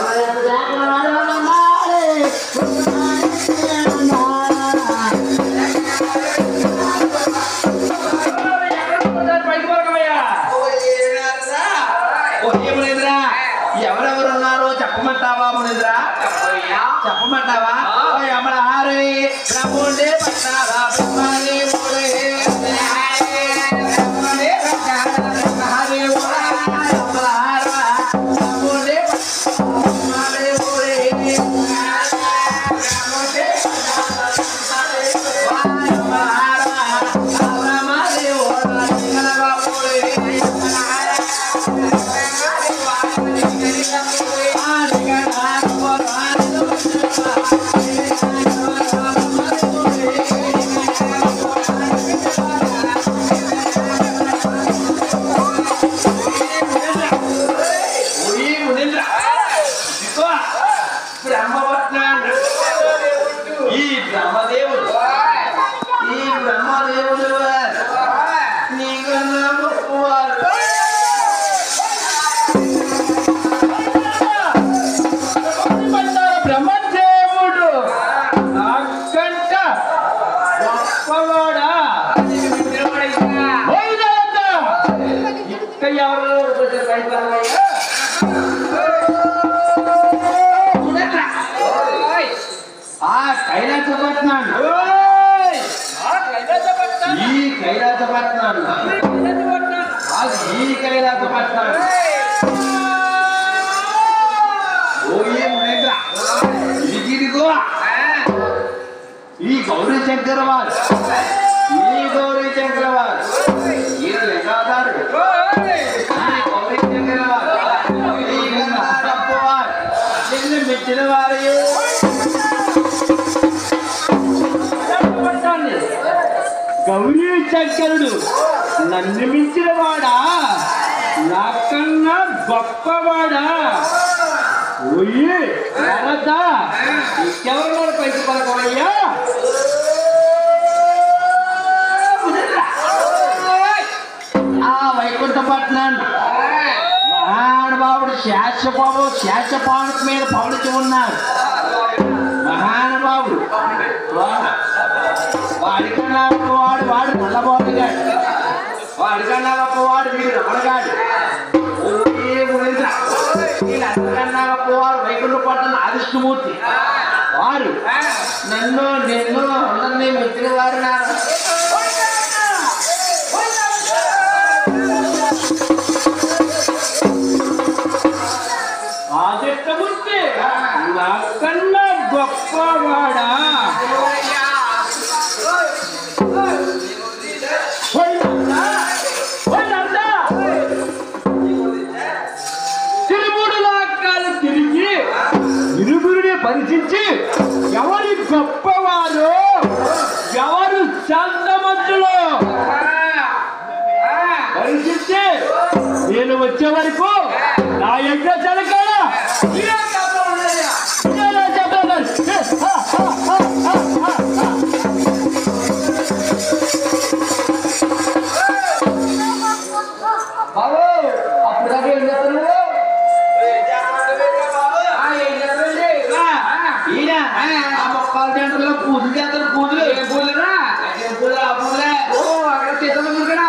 పైకి పడకమయ్యా ఓ ఏములేదురా ఎవరెవరు ఉన్నారో చెప్పమంటావా మునిద్రా చెప్పమంటావా ఓ యమల హారే బ్రహ్ముండే పట్టారా బ్రహ్మణే మూడే బ్రహ్మణే పట్టారా బ్రహ్మణే మూడే యమల హార బ్రహ్ముండే బ్రహ్మణే మూడే బ్రహ్ముండే యమల హార బ్రహ్మణే మూడే సింగనగా మూడే యమల హార ఈ బ్రహ్మదేవుడు ఈ బ్రహ్మదేవుడు నీకన్నా గొప్పవారు బ్రహ్మదేవుడు నాకంట గొప్పవాడా పోయినాడంట. ఇంకా ఎవరు కొంచెం పైసలయ్యా? చూడట్రా. ఆ కైలాసపట్నాన్ని ఈ కైలాసపట్నాన్ని అది ఈ కైలాసపట్నాన్ని ఓయే మునేంద్ర ఇదిగో ఈ గౌరీ శంకర వారు ఈ గౌరీ శంకర వారు ఈ లెక్కాదారుడు ఈ గౌరీ శంకర వారు ఈ గంగాధరప్ప వారు నిన్ను మెచ్చిన వారు గౌరీ శంకరుడు నన్ను మించిన వాడా నాకన్నా గొప్పవాడా ఓయ్ వరదా ఇంకెవరున్నారు పైకి పలకమయ్యా ఆ వైకుంఠపట్నాన్ని మహానుభావుడు శాస్త్రబాబు శాస్త్రపాణి మీద పవనించి ఉన్నారు మహానుభావుడు వాడికన్నా గొప్పవాడు వాడు నల్లబోతగాడు వాడికన్నా గొప్పవాడు వీడు రమణగాడు ఓయే మునీంద్ర. వీళ్ళందరికన్నా గొప్పవారు వైకుంఠ పట్టణ ఆదిష్ణమూర్తి వారు నన్ను నిన్ను అందరినీ మెచ్చిన వారు నా ఆదిష్టమూర్తి నాకన్నా గొప్పవాడా పోయినా? పోయినా? తిరుమూడు లోకాలు తిరిగి ఇరుగురిని పరిచించి ఎవరి గొప్పవారు ఎవరు శాంతమంతులు పరిచించి నేను వచ్చే వరకు నా యజ్ఞ జరగాల బాబు అప్పుడు దాకా ఏం చేస్తున్నావు ఆ, ఏం చేస్తానండి? రా. ఈయన ఆ మొక్కల జంటలో పూజలు చేస్తారు పూజలు ఏం పూజలురా ఏం పూజలు ఆ పూజలే ఓ అక్కడ సీతమ్మ ఇక్కడ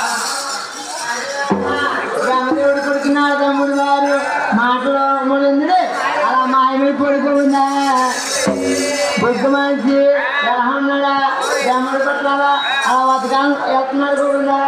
బ్రహ్మదేవుడు కొడుకున్నాడు తమ్ముడు వారు మాటలో ముడింది అలా మాయమై పడుకోకుండా బుద్ధి మనిషి ఎలా ఉన్నాడా బ్రహ్మడు పట్టాలా అలా బతకాలను వెళ్తున్నాడు కూడా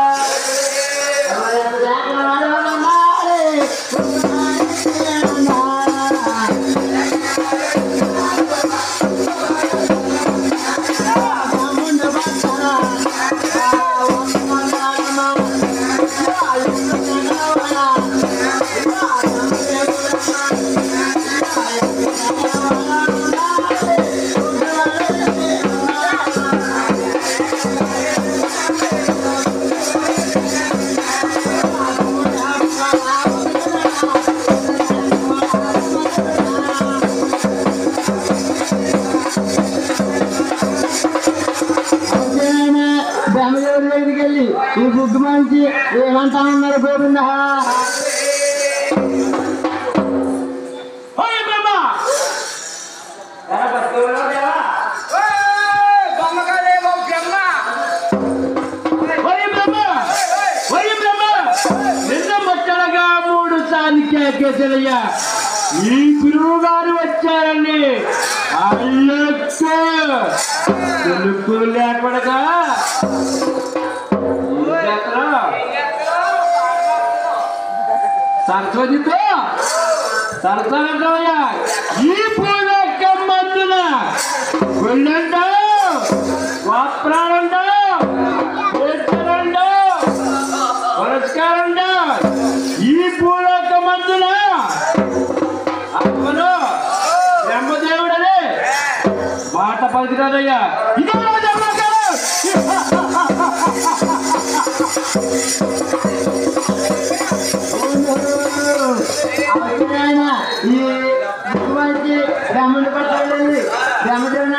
బ్రహ్మదేవుడి దగ్గరికి వెళ్ళి ఈ బుగ్గు మంచి ఏమంటా ఉన్నారు గోవింద ఓయ్ ఈ గురువు గారు వచ్చారండి అల్లొచ్చు తెలుపు లేకుండా సరస్వతితో సరస్వతయ్యా ఈ పూలక్క మందున ఒళ్ళంటో వాప్రాలంటో చేర్చరంటో పురస్కారంటో ఈ పూలక్క మందున అమ్మను బ్రహ్మదేవుడని మాట పలుకుతాదయ్యా ఇదే ఈ భగవానికి బ్రాహ్మణుడు పట్టాలండి బ్రాహ్మణుడు